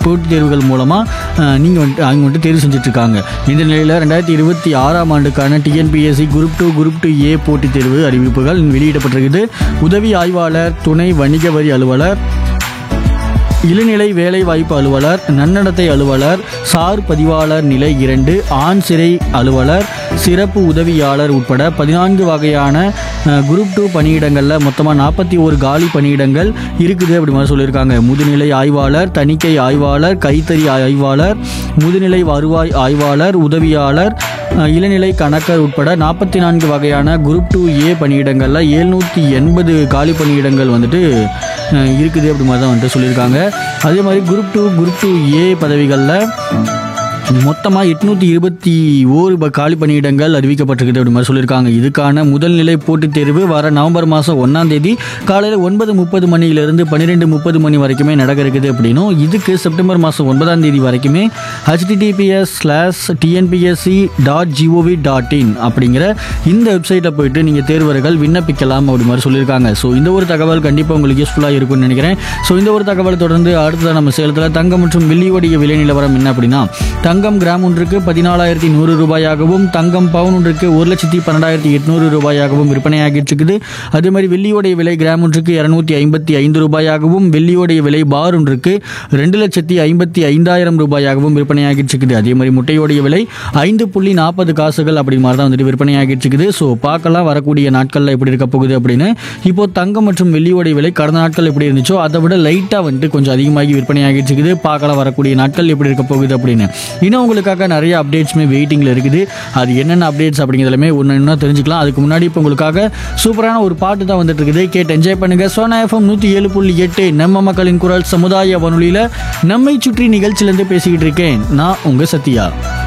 போட்டித் தேர்வுகள் மூலமாக நீங்கள் வந்துட்டு அவங்க வந்துட்டு தேர்வு செஞ்சுட்ருக்காங்க இந்த நிலையில் ரெண்டாயிரத்தி இருபத்தி ஆறாம் ஆண்டுக்கான TNPSC group two group two A போட்டித் தேர்வு அறிவிப்புகள் வெளியிடப்பட்டிருக்குது உதவி ஆய்வாளர் துணை வணிக வரி அலுவலர் இளநிலை வேலைவாய்ப்பு அலுவலர் நன்னடத்தை அலுவலர் சார் பதிவாளர் நிலை இரண்டு ஆண் சிறை அலுவலர் சிறப்பு உதவியாளர் உட்பட பதினான்கு வகையான அஹ், குரூப் டூ பணியிடங்களில் மொத்தமாக நாற்பத்தி ஒரு காலி பணியிடங்கள் இருக்குது அப்படி மாதிரி சொல்லியிருக்காங்க முதுநிலை ஆய்வாளர் தணிக்கை ஆய்வாளர் கைத்தறி ஆய்வாளர் முதுநிலை வருவாய் ஆய்வாளர் உதவியாளர் அஹ், இளநிலை கணக்கர் உட்பட நாற்பத்தி நான்கு வகையான குரூப் டூ ஏ பணியிடங்களில் எழுநூற்றி எண்பது காலி பணியிடங்கள் வந்துட்டு அஹ், இருக்குது அப்படி மாதிரி தான் வந்துட்டு சொல்லியிருக்காங்க அதே மாதிரி group two group two A பதவிகளில் மொத்தமாக எட்நூற்றி இருபத்தி ஓரு ப- காலி பணியிடங்கள் அறிவிக்கப்பட்டிருக்குது அப்படி மாதிரி சொல்லியிருக்காங்க இதுக்கான முதல் நிலை போட்டித் தேர்வு வர நவம்பர் மாதம் ஒன்றாம் தேதி காலையில் ஒன்பது முப்பது மணியிலிருந்து பன்னிரெண்டு முப்பது மணி வரைக்குமே நடக்க இருக்குது அப்படின்னும் இதுக்கு செப்டம்பர் மாதம் ஒன்பதாம் தேதி வரைக்குமே HTTPS slash TNPSC dot gov dot in அப்படிங்கிற இந்த வெப்சைட்டில் போயிட்டு நீங்கள் தேர்வர்கள் விண்ணப்பிக்கலாம் அப்படி மாதிரி சொல்லியிருக்காங்க ஸோ இந்த ஒரு தகவல் கண்டிப்பாக உங்களுக்கு யூஸ்ஃபுல்லாக இருக்கும்னு நினைக்கிறேன் ஸோ இந்த ஒரு தகவலை தொடர்ந்து அடுத்ததாக நம்ம சேலத்தில் தங்கம் மற்றும் வெள்ளியோடைய விலை நிலவரம் என்ன அப்படின்னா தங்கம் கிராம் ஒன்றுக்கு பதினாலாயிரத்தி நூறு ரூபாயாகவும் தங்கம் பவுன் ஒன்றுக்கு ஒரு லட்சத்தி பன்னெண்டாயிரத்தி எட்நூறு ரூபாயாகவும் விற்பனையாகிட்டு இருக்குது அதே மாதிரி வெள்ளியோடைய விலை கிராம் ஒன்றுக்கு இரநூத்தி ஐம்பத்தி ஐந்து ரூபாயாகவும் வெள்ளியோடைய விலை பார் ஒன்றுக்கு ரெண்டு லட்சத்தி ஐம்பத்தி ஐந்தாயிரம் ரூபாயாகவும் விற்பனையாகிட்டு இருக்குது அதே மாதிரி முட்டையோடைய விலை ஐந்து புள்ளி நாற்பது காசுகள் அப்படி மாதிரி தான் வந்துட்டு விற்பனையாகிட்டு இருக்குது ஸோ பார்க்கலாம் வரக்கூடிய நாட்களில் எப்படி இருக்க போகுது அப்படின்னு இப்போ தங்கம் மற்றும் வெள்ளியோடைய விலை கடந்த நாட்கள் எப்படி இருந்துச்சோ அதை விட லைட்டாக வந்துட்டு கொஞ்சம் அதிகமாகி விற்பனையாகிட்டு இருக்குது பார்க்கலாம் வரக்கூடிய நாட்கள் எப்படி இருக்க போகுது அப்படின்னு இன்னும் உங்களுக்காக நிறைய அப்டேட்ஸுமே வெயிட்டிங்கில் இருக்குது அது என்னென்ன அப்டேட்ஸ் அப்படிங்கிறதுலுமே ஒன்று இன்னும் தெரிஞ்சுக்கலாம் அதுக்கு முன்னாடி இப்போ உங்களுக்காக சூப்பரான ஒரு பாட்டு தான் வந்துட்டு இருக்குது கேட்டு என்ஜாய் பண்ணுங்க சோனா எஃப்எம் நூற்றி ஏழு புள்ளி எட்டு நம்ம மக்களின் குரல் சமுதாய வானொலியில் நம்மை சுற்றி நிகழ்ச்சியிலேருந்து பேசிக்கிட்டு இருக்கேன் நான் உங்கள் சத்யா